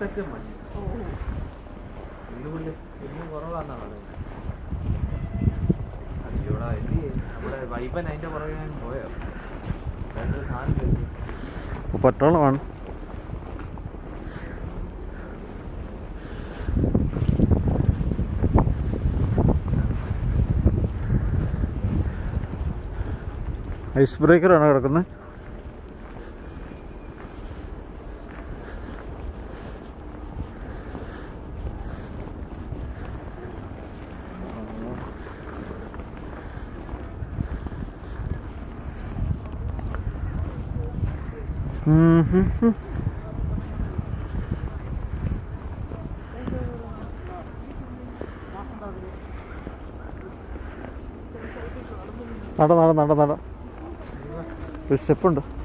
മുട്ടക്ക് മഞ്ഞ് ഇന്ന് പുല്ല് ഇന്ന് കുറവാന്നാ പറയുന്നത് അയ്യോടാ എന്ത് ചെയ്യും? നമ്മുടെ വൈബൻ അതിന്റെ പുറകെ ഞാൻ പോയോ രണ്ട് സാധനം കഴിച്ചു പെട്രോളാണ് ഐസ് ബ്രേക്കറാണ് കിടക്കുന്നത് ഉം ഹും ഹും. നട നട നട നട ഒരു സ്റ്റെപ്പുണ്ട്